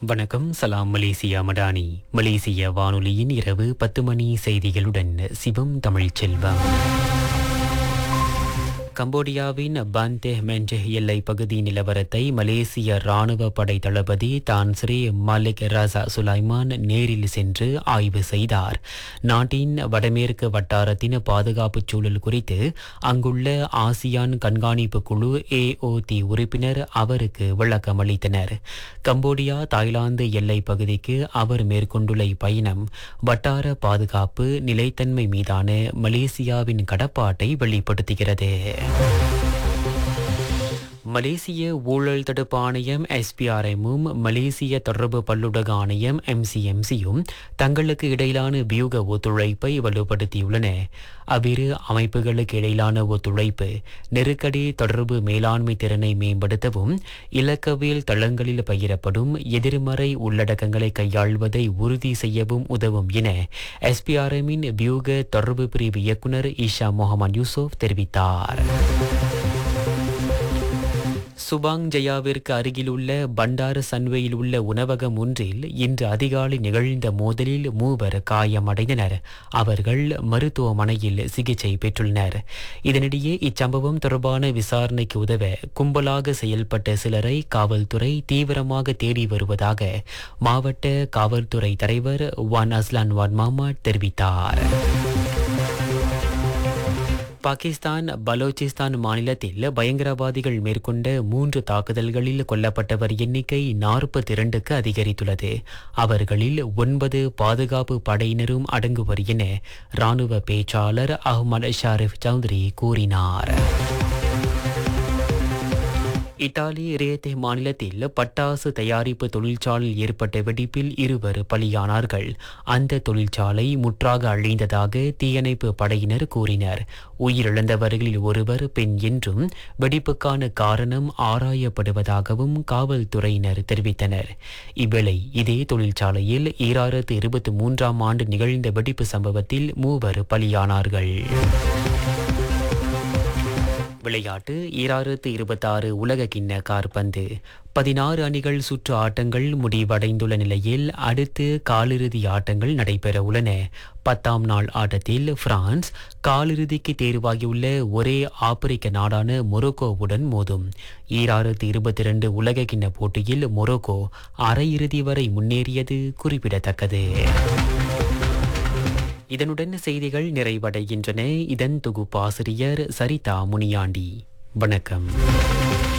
வணக்கம் சலாம் மலேசியா மடானி மலேசிய வானொலியின் இரவு பத்து மணி செய்திகளுடன் சிவம் தமிழ் செல்வம் கம்போடியாவின் பாந்தே மென்டே எல்லை பகுதி நிலவரத்தை மலேசிய ராணுவ படை தளபதி தான் ஸ்ரீ மலிக் ரசா சுலைமான் நேரில் சென்று ஆய்வு செய்தார் நாட்டின் வடமேற்கு வட்டாரத்தின் பாதுகாப்பு சூழல் குறித்து அங்குள்ள ஆசியான் கண்காணிப்பு குழு ஏஓடி உறுப்பினர் அவருக்கு விளக்கம் அளித்தனர் கம்போடியா தாய்லாந்து எல்லை பகுதிக்கு அவர் மேற்கொண்டுள்ள இப்பயணம் வட்டார பாதுகாப்பு நிலைத்தன்மை மீதான மலேசியாவின் கடப்பாட்டை வெளிப்படுத்துகிறது மலேசிய ஊழல் தடுப்பு ஆணையம் எஸ்பிஆர்எம்மும் மலேசிய தொடர்பு பல்லுடக ஆணையம் எம்சிஎம்சியும் தங்களுக்கு இடையிலான வியூக ஒத்துழைப்பை வலுப்படுத்தியுள்ளன அவ்விரு அமைப்புகளுக்கு இடையிலான ஒத்துழைப்பு நெருக்கடி தொடர்பு மேலாண்மை திறனை மேம்படுத்தவும் இலக்கவியல் தளங்களில் பகிரப்படும் எதிர்மறை உள்ளடக்கங்களை கையாள்வதை உறுதி செய்யவும் உதவும் என எஸ்பிஆர்எம்மின் வியூக தொடர்பு பிரிவு இயக்குனர் ஈஷா முகமது யூசுப் தெரிவித்தார் சுபாங் ஜயாவிற்கு அருகிலுள்ள பண்டார சன்வேயில் உள்ள உணவகம் ஒன்றில் இன்று அதிகாலை நிகழ்ந்த மோதலில் மூவர் காயமடைந்தனர் அவர்கள் மருத்துவமனையில் சிகிச்சை பெற்றுள்ளனர் இதனிடையே இச்சம்பவம் தொடர்பான விசாரணைக்கு உதவ கும்பலாக செயல்பட்ட சிலரை காவல்துறை தீவிரமாக தேடி வருவதாக மாவட்ட காவல்துறை தலைவர் வான் அஸ்லான் வான் மாமாட் தெரிவித்தார் பாகிஸ்தான் பலோச்சிஸ்தான் மாநிலத்தில் பயங்கரவாதிகள் மேற்கொண்ட மூன்று தாக்குதல்களில் கொல்லப்பட்டவர் எண்ணிக்கை நாற்பத்தி இரண்டுக்கு அதிகரித்துள்ளது அவர்களில் ஒன்பது பாதுகாப்பு படையினரும் அடங்குவர் என ராணுவ பேச்சாளர் அஹ்மத் ஷாரிஃப் சௌத்ரி கூறினார் இத்தாலி ரேத்தே மாநிலத்தில் பட்டாசு தயாரிப்பு தொழிற்சாலையில் ஏற்பட்ட வெடிப்பில் இருவர் பலியானார்கள் அந்த தொழிற்சாலை முற்றாக அழிந்ததாக தீயணைப்பு படையினர் கூறினர் உயிரிழந்தவர்களில் ஒருவர் பெண் என்றும் வெடிப்புக்கான காரணம் ஆராயப்படுவதாகவும் காவல்துறையினர் தெரிவித்தனர் இவ்வேளை இதே தொழிற்சாலையில் ஈராயிரத்து இருபத்தி மூன்றாம் ஆண்டு நிகழ்ந்த வெடிப்பு சம்பவத்தில் மூவர் பலியானார்கள் விளையாட்டு ஈராயிரத்து இருபத்தாறு உலக கிண்ண கார்பந்து பதினாறு அணிகள் சுற்று ஆட்டங்கள் முடிவடைந்துள்ள நிலையில் அடுத்து காலிறுதி ஆட்டங்கள் நடைபெற உள்ளன பத்தாம் நாள் ஆட்டத்தில் பிரான்ஸ் காலிறுதிக்கு தேர்வாகியுள்ள ஒரே ஆப்பிரிக்க நாடான மொரோக்கோவுடன் மோதும் ஈராயிரத்து இருபத்தி இரண்டு உலக கிண்ண போட்டியில் மொரோக்கோ அரையிறுதி வரை முன்னேறியது குறிப்பிடத்தக்கது இதனுடன் செய்திகள் நிறைவடைகின்றன இதன் தொகுப்பாசிரியர் சரிதா முனியாண்டி வணக்கம்